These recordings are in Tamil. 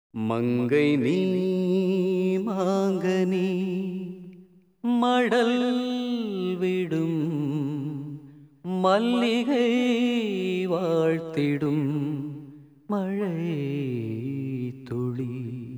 மங்கை நீ மாங்கனி மடல் விடும் மல்லிகை வாழ்த்திடும் மழை துளி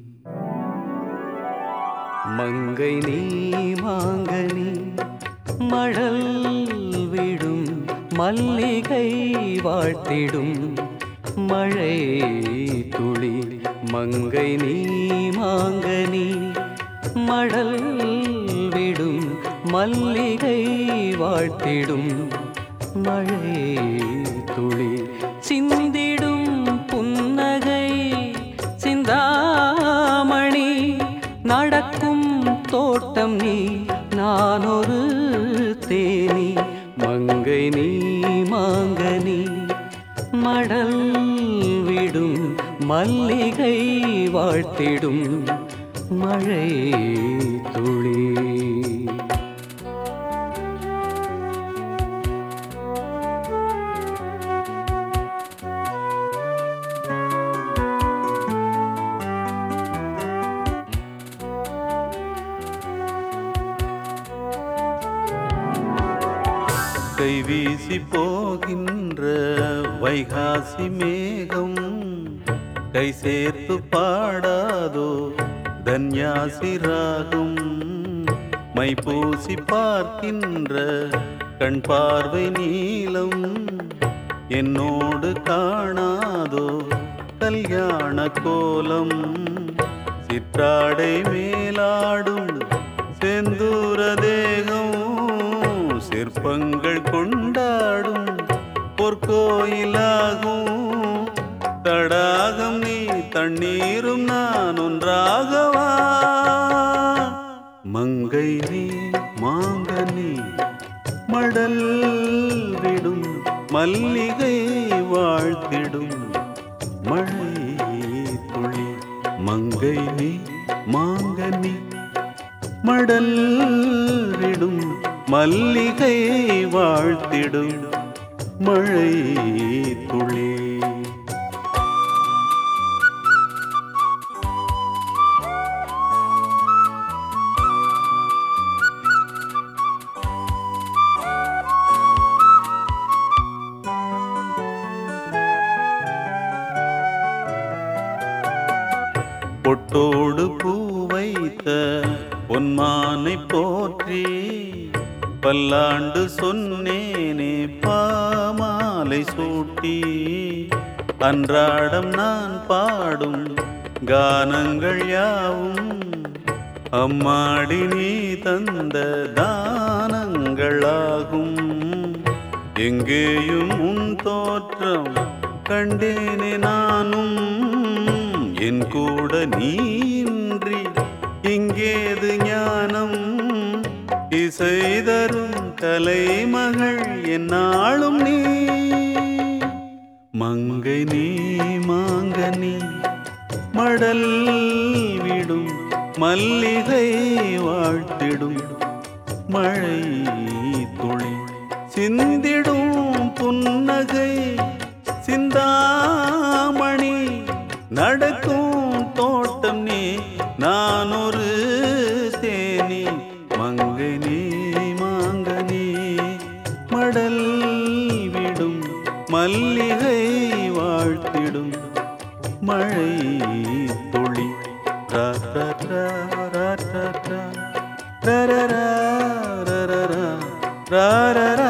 மங்கை நீ மாங்கனி மழல் விடும் மல்லிகை வாழ்த்திடும் மழை துளி மங்கை நீ மாங்கனி மழல் விடும் மல்லிகை வாழ்த்திடும் மழை துளி சிந்திடும் புன்னகை சிந்தாமணி நடக்கும் தோட்டம் நீ நான் ஒரு தேனி மங்கை நீ மாங்கனி மடல் விடும் மல்லிகை வாழ்த்திடும் மழை துளி கைவீசி போகின்ற வைகாசி மேகம் கை சேர்த்து பாடாதோ தன்யாசி ராகம் மை பூசி பார்க்கின்ற கண் பார்வை நீளம் என்னோடு காணாதோ கல்யாண கோலம் சிற்றாடை மேலாடும் செந்தூர தேகம் சிற்பங்கள் கொண்டாடும் பொற்கோயிலாகும் தடாகம் நீ தண்ணீரும் நான் ஒன்றாகவா மங்கை நீ மாங்கனி மடல் விடும் மல்லிகை வாழ்த்திடும் மழை துளி மங்கை நீ மாங்கனி மடல் விடும் மல்லிகை வாழ்த்திடும் மழை துளி பொட்டோடு பூ வைத்த பொன்மானை போற்றி பல்லாண்டு சொன்னேனே பாமாலை சூட்டி அன்றாடம் நான் பாடும் கானங்கள் யாவும் அம்மாடி நீ தந்த தானங்களாகும் எங்கேயும் உன் தோற்றம் கண்டேனே நானும் என் கூட நீன்றி இங்கேது ஞானம் இசை தரும் கலைமகள் என்னாலும் நீ மங்கை நீ மாங்கனி மடல் விடும் மல்லிகை வாழ்த்திடும் மழை துளி சிந்திடும் புன்னகை சிந்தாமணி நடக்கும் தோட்டம் நீ நான் ஒரு தேனி மங்கை நீ மாங்கனி மடல் விடும் மல்லிகை வாழ்த்திடும் மழை துளி ரா ரா ரா ரா ரா ரா ரா ரா ரா ரா ரா ரா ரா